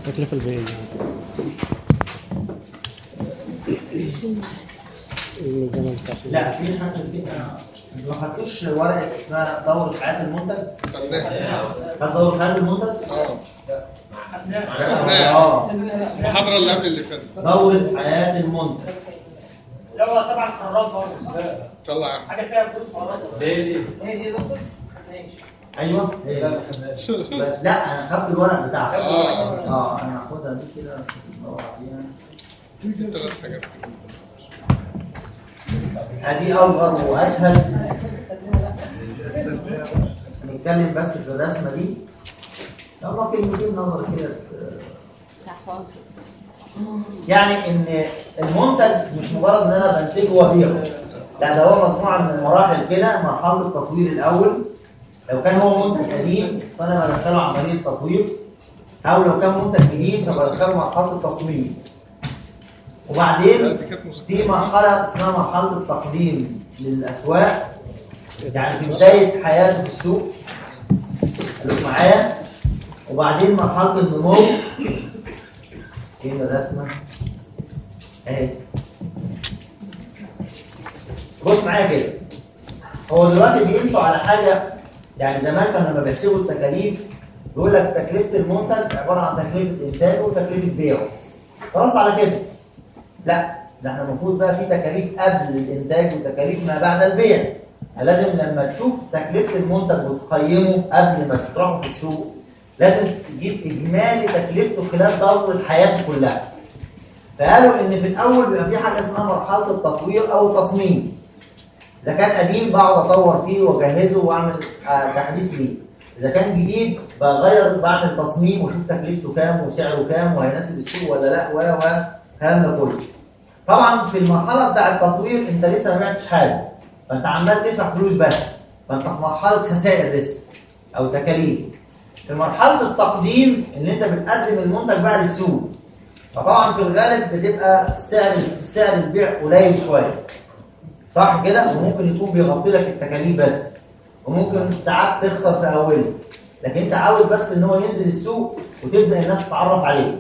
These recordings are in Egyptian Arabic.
التكلفة البيئية الملزمة بتاعت لا في حاجه دي انا ما خدتوش ورقه اسمها دوره حياه المنتج خد دوره حياه المنتج اه اه المحاضرة اللي قبل اللي فاتت دوره حياه المنتج لا هو طبعا قرارات برضه طلع حاجه فيها فلوس قرارات هي دي يا دكتور ايوه هي دي. بس لا انا خدت الورق بتاعها آه. اه انا هاخدها دي كده ندور عليها ثلاث حاجات دي اصغر واسهل نتكلم بس في الرسمه دي يلا كلمتين نظر كده يعني ان المنتج مش مجرد ان انا بنتجه وابيعه لا ده هو مجموعه من المراحل كده مرحله التطوير الاول لو كان هو منتج قديم فانا بدخله عمليه تطوير او لو كان منتج جديد فبدخله مرحله التصميم وبعدين لا، دي كانت مذكرة. في مرحله اسمها مرحله التقديم للاسواق يعني في بدايه حياته في السوق خليك معايا وبعدين مرحله النمو فين الرسمه اهي بص معايا كده هو دلوقتي بيمشوا على حاجه يعني زمان كانوا لما بيحسبوا التكاليف بيقول لك تكلفه المنتج عباره عن تكلفه انتاجه وتكلفه بيعه خلاص على كده لا ده احنا المفروض بقى في تكاليف قبل الانتاج وتكاليف ما بعد البيع لازم لما تشوف تكلفه المنتج وتقيمه قبل ما تطرحه في السوق لازم تجيب اجمالي تكلفته خلال دوره حياته كلها فقالوا ان في الاول بيبقى في حاجه اسمها مرحله التطوير او التصميم اذا كان قديم بقعد اطور فيه واجهزه واعمل آه، تحديث ليه اذا كان جديد بغير بعمل تصميم واشوف تكلفته كام وسعره كام وهيناسب السوق ولا لا و و الكلام ده كله طبعا في المرحله بتاع التطوير انت لسه ما بعتش حاجه فانت عمال تدفع فلوس بس فانت في مرحله خسائر لسه او تكاليف في مرحله التقديم ان انت بتقدم المنتج بقى للسوق فطبعا في الغالب بتبقى سعر سعر البيع قليل شويه صح كده وممكن يكون بيغطي لك التكاليف بس وممكن ساعات تخسر في اوله لكن انت عاوز بس ان هو ينزل السوق وتبدا الناس تتعرف عليه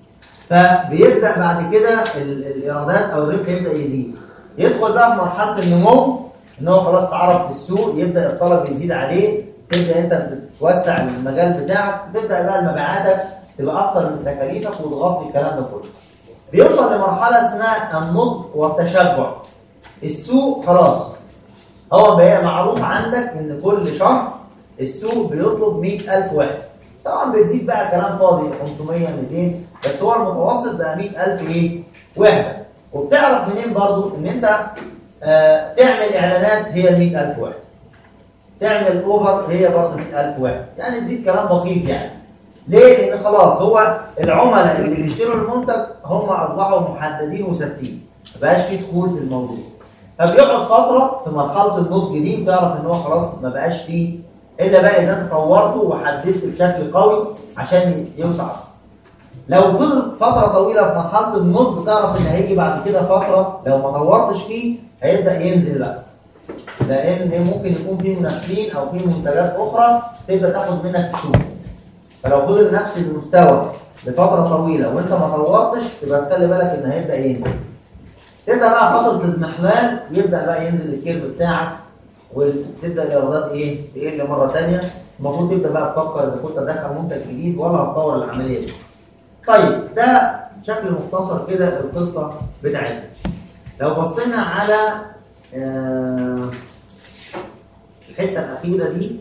فبيبدا بعد كده ال- الايرادات او الربح يبدا يزيد يدخل بقى في مرحله النمو ان هو خلاص تعرف في السوق يبدا الطلب يزيد عليه تبدا انت توسع المجال بتاعك تبدا بقى مبيعاتك تبقى اكتر من تكاليفك وتغطي الكلام ده كله بيوصل لمرحله اسمها النضج والتشبع السوق خلاص هو بقى معروف عندك ان كل شهر السوق بيطلب 100000 واحد طبعا بتزيد بقى كلام فاضي 500 200 بس هو المتوسط بقى 100000 ايه وحده وبتعرف منين برضو ان انت آه تعمل اعلانات هي ال 100000 واحد تعمل اوفر هي برضه 100000 واحد يعني تزيد كلام بسيط يعني ليه؟ لان خلاص هو العملاء اللي بيشتروا المنتج هم اصبحوا محددين وثابتين ما بقاش في دخول في الموضوع فبيقعد فتره في مرحله النضج دي بتعرف ان هو خلاص ما بقاش فيه الا بقى اذا انت طورته وحدثت بشكل قوي عشان يوسع أكتر. لو فضل فتره طويله في مرحله النضج تعرف ان هيجي بعد كده فتره لو ما طورتش فيه هيبدا ينزل بقى لان ممكن يكون في منافسين او في منتجات اخرى تبدا تاخد منك السوق فلو فضل نفس المستوى لفتره طويله وانت ما طورتش تبقى تخلي بالك ان هيبدا ينزل تبدا بقى فتره الاضمحلال يبدا بقى ينزل الكيرف بتاعك وتبدا الايرادات ايه تقل مره ثانيه المفروض تبدا بقى تفكر اذا كنت هتدخل منتج جديد ولا هتطور العمليه دي طيب ده بشكل مختصر كده القصه بتاعتنا لو بصينا على آه، الحته الاخيره دي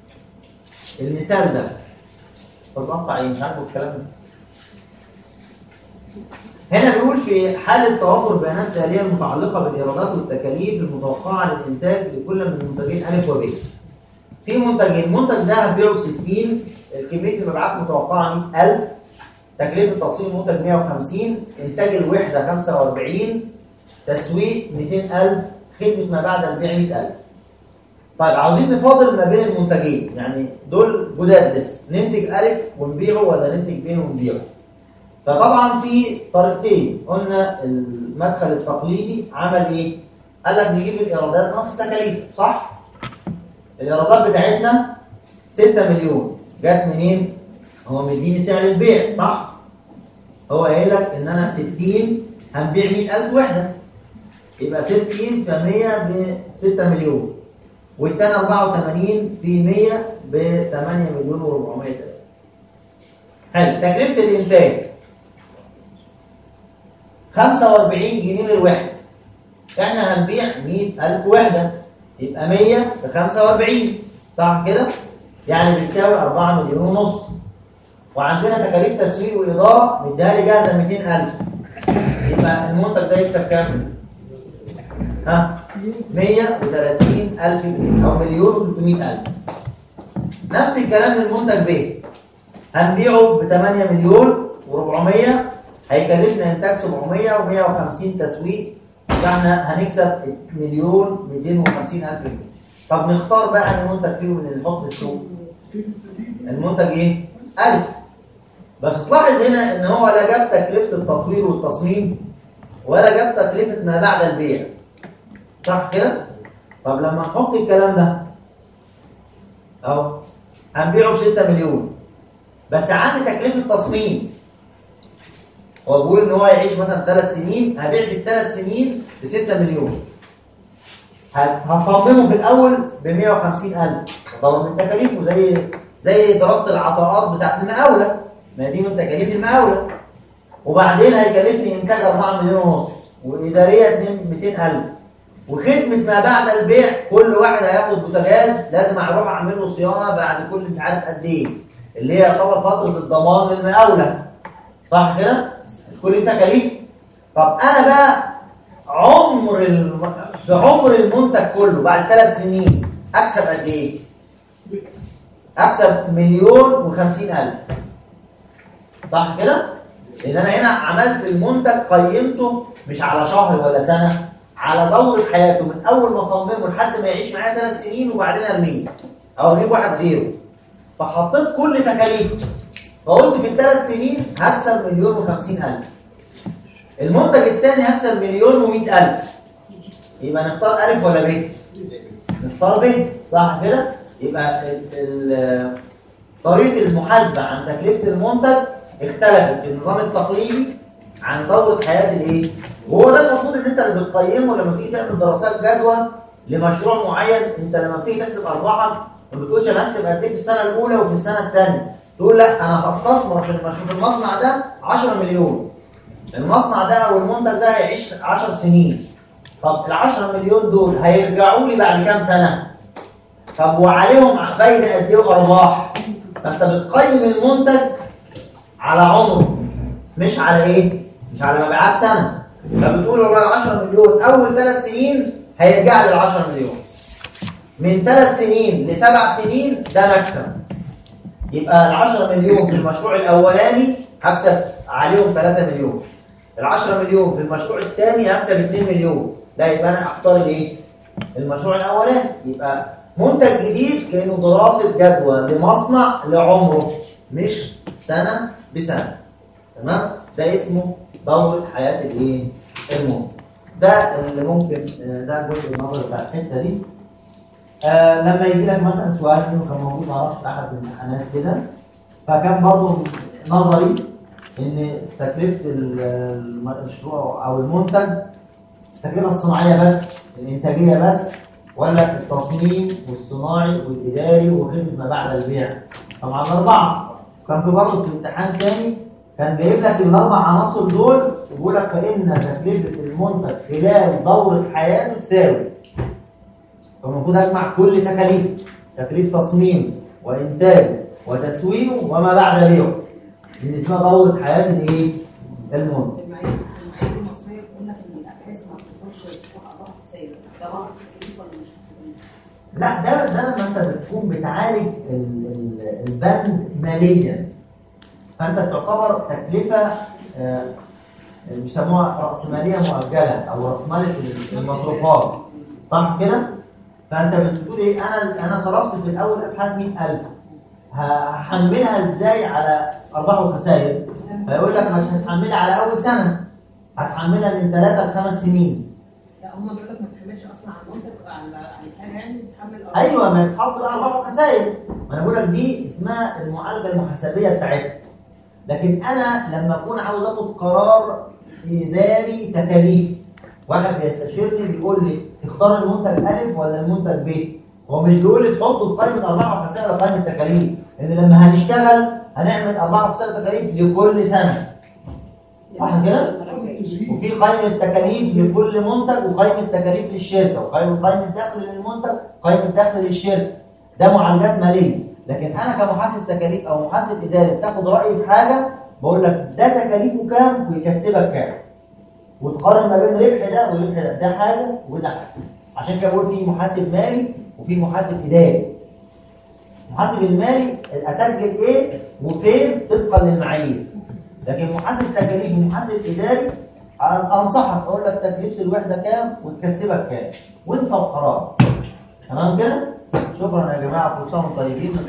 المثال ده بتقطع ايه مش عارف الكلام ده هنا بيقول في حالة توافر بيانات تالية المتعلقة بالإيرادات والتكاليف المتوقعة للإنتاج لكل من المنتجين ألف وب. في منتجين، المنتج ده هتبيعه ب 60 كمية المبيعات متوقعة 100000 تكلفة تصميم المنتج 150 إنتاج الوحدة 45 تسويق 200000 خدمة ما بعد البيع 100000 طيب عاوزين نفاضل ما بين المنتجين يعني دول جداد لسه ننتج ألف ونبيعه ولا ننتج ب ونبيعه فطبعا في طريقتين قلنا المدخل التقليدي عمل ايه قال لك نجيب الايرادات ناقص التكاليف صح الايرادات بتاعتنا 6 مليون جت منين هو مديني سعر البيع صح هو قايل لك ان انا 60 هنبيع 100000 وحده يبقى 60 في 100 ب 6 مليون والتاني 84 في 100 ب 8 مليون و400 الف حلو تكلفه الانتاج 45 جنيه للوحده احنا هنبيع 100000 وحده يبقى 100 ب 45 صح كده يعني بتساوي 4 مليون ونص وعندنا تكاليف تسويق واداره مديها لي جاهزه 200000 يبقى المنتج ده يكسب كام ها 130000 جنيه او مليون و300000 نفس الكلام للمنتج ب هنبيعه ب 8 مليون و400 هيكلفنا انتاج 700 و150 تسويق فاحنا هنكسب مليون 250 الف جنيه طب نختار بقى المنتج فيهم اللي نحط في السوق المنتج ايه الف بس تلاحظ هنا ان هو لا جاب تكلفه التطوير والتصميم ولا جاب تكلفه ما بعد البيع صح كده طب لما نحط الكلام ده اهو هنبيعه ب 6 مليون بس عندي تكلفه تصميم هو بيقول ان هو يعيش مثلا ثلاث سنين هبيع في الثلاث سنين ب 6 مليون ه- هصممه في الاول ب 150000 طبعا من تكاليفه زي زي دراسه العطاءات بتاعت المقاوله ما دي من تكاليف المقاوله وبعدين هيكلفني انتاج 4 مليون ونص واداريه 2 200000 وخدمه ما بعد البيع كل واحد هياخد بوتاجاز لازم اروح اعمل له صيانه بعد كل مش عارف قد ايه اللي هي يعتبر فتره الضمان للمقاوله صح كده؟ مش كل دي تكاليف طب انا بقى عمر الم... في عمر المنتج كله بعد ثلاث سنين اكسب قد ايه؟ اكسب مليون وخمسين الف صح كده؟ لان انا هنا عملت المنتج قيمته مش على شهر ولا سنه على دورة حياته من اول ما اصممه لحد ما يعيش معايا ثلاث سنين وبعدين ارميه او اجيب واحد زيرو فحطيت كل تكاليفه فقلت في الثلاث سنين هكسب مليون وخمسين الف المنتج الثاني هكسب مليون ومئة الف يبقى نختار الف ولا ب نختار ب صح كده يبقى ال- ال- طريقه المحاسبه عن تكلفه المنتج اختلفت في النظام التقليدي عن دوره حياه الايه وهو ده المفروض ان انت اللي بتقيمه لما تيجي تعمل دراسات جدوى لمشروع معين انت لما بتيجي تحسب ارباحك ما بتقولش انا هكسب قد ايه في السنه الاولى وفي السنه الثانيه تقول لا انا هستثمر في المشروع في المصنع ده 10 مليون المصنع ده او المنتج ده هيعيش 10 سنين طب ال 10 مليون دول هيرجعوا لي بعد كام سنه طب وعليهم فايده قد ايه وارباح فانت بتقيم المنتج على عمره مش على ايه مش على مبيعات سنه فبتقول والله ال 10 مليون اول ثلاث سنين هيرجع لي ال 10 مليون من ثلاث سنين لسبع سنين ده مكسب يبقى ال 10 مليون في المشروع الاولاني هكسب عليهم 3 مليون ال 10 مليون في المشروع الثاني هكسب 2 مليون لا يبقى انا اختار الايه المشروع الاولاني يبقى منتج جديد كانه دراسه جدوى لمصنع لعمره مش سنه بسنه تمام ده اسمه دوره حياه الايه المنتج ده اللي ممكن آه، ده الجزء النظري بتاع الحته دي آه لما يجي لك مثلا سؤال منه كان موجود معرفش في احد الامتحانات كده فكان برضه نظري ان تكلفه ال- المشروع او المنتج التكلفه الصناعيه بس الانتاجيه بس ولا التصميم والصناعي والاداري وخدمه ما بعد البيع طبعا الاربعه كان في برضه في امتحان تاني كان جايب لك الاربع عناصر دول ويقول لك فان تكلفه المنتج خلال دوره حياته تساوي فالمفروض اجمع كل تكاليف تكليف تصميم وانتاج وتسويقه وما بعد بيعه اللي اسمها دوره حياه الايه المنتج المعايير المعايير المصريه بتقول لك ان الابحاث ما بتكونش فوق ضغط سير ده ضغط تكليف ولا مش تكليف؟ لا ده ده لما انت بتكون بتعالج ال- ال- البند ماليا فانت تعتبر تكلفه آه، بيسموها راسماليه مؤجله او راسماليه المصروفات صح كده؟ فانت بتقول ايه انا انا صرفت في الاول ابحاث 100000 هحملها ازاي على ارباح وخسائر؟ فيقول لك مش هتحملها على اول سنه هتحملها من ثلاثه لخمس سنين لا هم بيقول لك ما تحملش اصلا على المنتج على على الكلام يعني تحمل أرباح. ايوه ما يتحط بقى ارباح وخسائر ما انا بقول لك دي اسمها المعالجه المحاسبيه بتاعتها لكن انا لما اكون عاوز اخد قرار اداري تكاليف واحد بيستشيرني بيقول لي تختار المنتج الف ولا المنتج ب هو مش بيقول لي تحطه في قائمه ارباح وخسائر ولا قائمه تكاليف لان لما هنشتغل هنعمل ارباح وخسائر تكاليف لكل سنه صح كده؟ وفي قائمة تكاليف لكل منتج وقائمة تكاليف للشركة وقائمة قائمة دخل للمنتج وقائمة دخل للشركة ده معالجات مالية لكن أنا كمحاسب تكاليف أو محاسب إداري بتاخد رأيي في حاجة بقول لك ده تكاليفه كام ويكسبك كام وتقارن ما بين ربح ده وربح ده ده حاجة وده حاجة عشان كده بقول في محاسب مالي وفي محاسب إداري المحاسب المالي أسجل إيه وفين طبقا للمعايير لكن محاسب تكاليف ومحاسب اداري انصحك اقول لك تكلفه الوحده كام وتكسبك كام وانت وقرار تمام كده شكرا يا جماعه كل سنه وانتم طيبين